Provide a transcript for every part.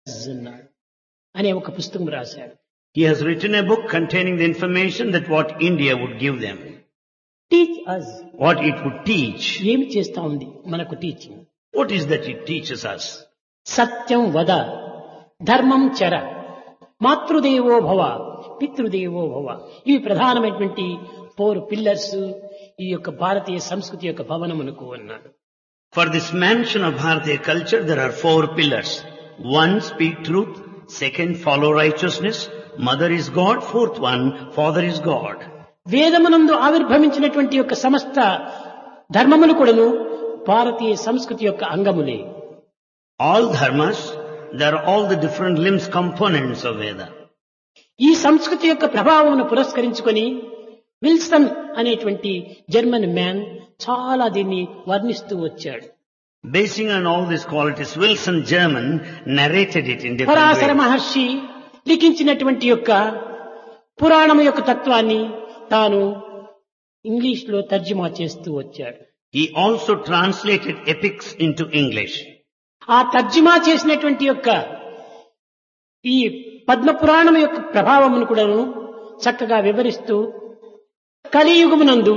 అన్నాడు అనే ఒక పుస్తకం రాశాడు He has written a book containing the information that what India would give them, teach us what it would teach. ఏమి చేస్తా ఉంది మనకు teaching What is that it teaches us? సత్యం వద ధర్మం చర మాతృదేవో భవ పితృదేవో భవ ఇవి ప్రధానమైనటువంటి ఫోర్ పిల్లర్స్ ఈ యొక్క భారతీయ సంస్కృతి యొక్క భవనమునకు అన్నాడు For this mansion of Bharatiya culture, there are four pillars. One, speak truth. Second, follow righteousness. Mother is God. Fourth one, father is God. వేదమునందు ఆవిర్భవించినటువంటి యొక్క సమస్త ధర్మములు కూడాను భారతీయ సంస్కృతి యొక్క అంగములే All dharmas, there are all the different limbs, components of Veda. ఈ సంస్కృతి యొక్క ప్రభావమును పురస్కరించుకొని విల్సన్ అనేటువంటి జర్మన్ మ్యాన్ చాలా దీన్ని వర్ణిస్తూ వచ్చాడు Basing on all these qualities, Wilson German narrated it in different Parashara ways. మహర్షి లిఖించినటువంటి యొక్క పురాణం యొక్క తత్వాన్ని తాను ఇంగ్లీష్ లో తర్జుమా చేస్తూ వచ్చాడు He also translated epics into English. ఆ తర్జుమా చేసినటువంటి యొక్క ఈ పద్మ పురాణం యొక్క ప్రభావమును కూడాను చక్కగా వివరిస్తూ కలియుగమునందు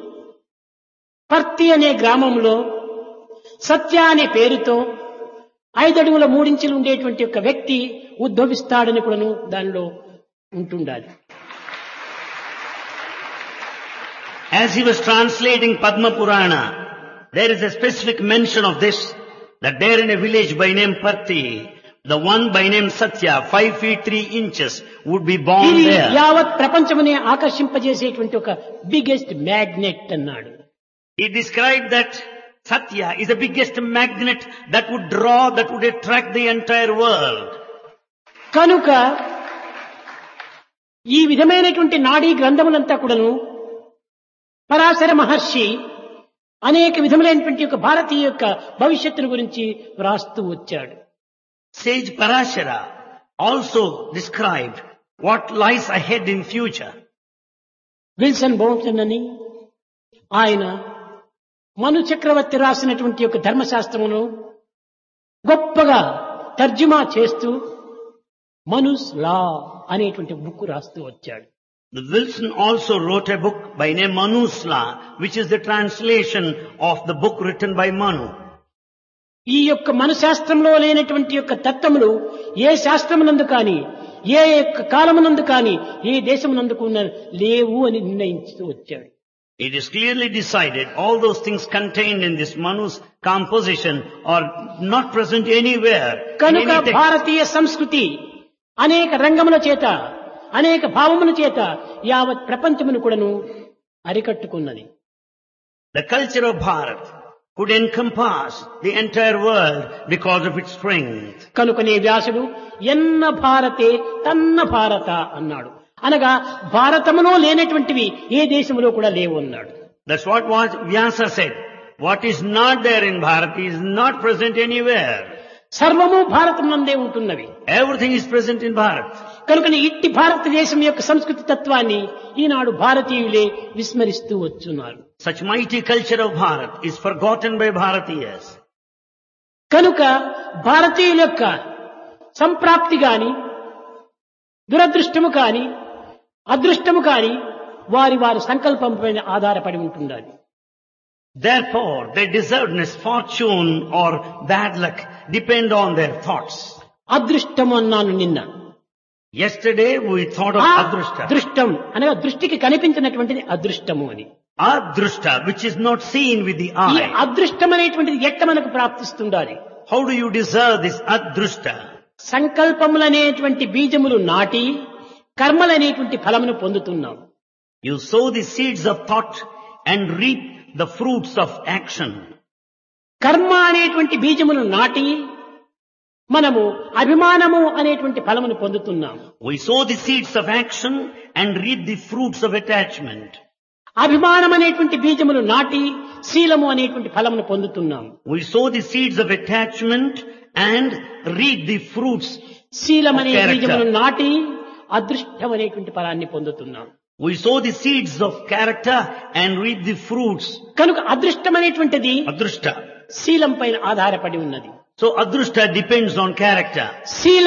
పర్తి అనే గ్రామంలో సత్య అనే పేరుతో ఐదడుగుల మూడించులు ఉండేటువంటి ఒక వ్యక్తి ఉద్భవిస్తాడని కూడాను దానిలో ఉంటుండాలి As he was translating Padma Purana, there is a specific mention of this, that there in a village by name Parthi, the one by name Satya, five feet three inches, would be born ఇది there. యావత్ ప్రపంచమునే ఆకర్షింపజేసేటువంటి ఒక biggest magnet అన్నాడు He described that Satya is the biggest magnet that would draw, that would attract the entire world. కనుక ఈ విధమైనటువంటి నాడీ గ్రంథములంతా కూడాను పరాశర మహర్షి అనేక విధములైనటువంటి యొక్క భారతీయ యొక్క భవిష్యత్తును గురించి వ్రాస్తూ వచ్చాడు Sage Parashara also described what lies ahead in future. Wilson Bounton అని ఆయన మను చక్రవర్తి రాసినటువంటి యొక్క ధర్మశాస్త్రమును గొప్పగా తర్జుమా చేస్తూ మనుస్ లా అనేటువంటి బుక్ రాస్తూ వచ్చాడు The Wilson also wrote a book by name Manusla, which is the translation of the book written by Manu. ఈ యొక్క మనశాస్త్రంలో లేనటువంటి యొక్క తత్వములు ఏ శాస్త్రమునందు కానీ ఏ యొక్క కాలమునందు కానీ ఏ దేశమునందుకు ఉన్న లేవు అని నిర్ణయించుతూ వచ్చాడు It is clearly decided all those things contained in this Manu's composition are not present anywhere. in కనుక any text. భారతీయ సంస్కృతి అనేక రంగముల చేత అనేక భావముల చేత యావత్ ప్రపంచమును కూడాను అరికట్టుకున్నది The culture of Bharat could encompass the entire world because of its strength. కనుకనే వ్యాసుడు ఎన్న భారతే తన్న భారత అన్నాడు అనగా భారతములో లేనటువంటివి ఏ దేశములో కూడా లేవు అన్నాడు That's what was Vyasa said. What is not there in Bharat is not present anywhere. సర్వము భారతమునందే ఉంటున్నవి Everything is present in Bharat. కనుక ఇట్టి భారతదేశం యొక్క సంస్కృతి తత్వాన్ని ఈనాడు భారతీయులే విస్మరిస్తూ వచ్చున్నారు Such mighty culture of Bharat is forgotten by Bharatiyas. కనుక భారతీయుల యొక్క సంప్రాప్తి గాని దురదృష్టము కాని అదృష్టము కాని వారి వారి సంకల్పం పైన ఆధారపడి ఉంటుండాలి Therefore, their deservedness, fortune or bad luck depend on their thoughts. అదృష్టము అన్నాను నిన్న Yesterday we thought of ఆ Adrushta. దృష్టం అనగా దృష్టికి కనిపించినటువంటిది అదృష్టము అని Adrushta, which is not seen with the ఈ eye. అదృష్టం అనేటువంటిది ఎట్ట మనకు ప్రాప్తిస్తుండాలి How do you deserve this Adrushta? సంకల్పములనేటువంటి బీజములు నాటి కర్మలనేటువంటి ఫలమును పొందుతున్నాం You sow the seeds of thought and reap the fruits of action. కర్మ అనేటువంటి బీజమును నాటి మనము అభిమానము అనేటువంటి ఫలమును పొందుతున్నాం We sow the seeds of action and reap the fruits of attachment. అభిమానం అనేటువంటి బీజములు నాటి శీలము అనేటువంటి ఫలమును పొందుతున్నాం We sow the seeds of attachment and reap the fruits. శీలం అనే Character. బీజమును నాటి అదృష్టం అనేటువంటి ఫలాన్ని పొందుతున్నాం We sow the seeds of character and reap the fruits. కనుక అదృష్టం అనేటువంటిది Adrushta. శీలం పైన ఆధారపడి ఉన్నది So adrushta depends on character. శీల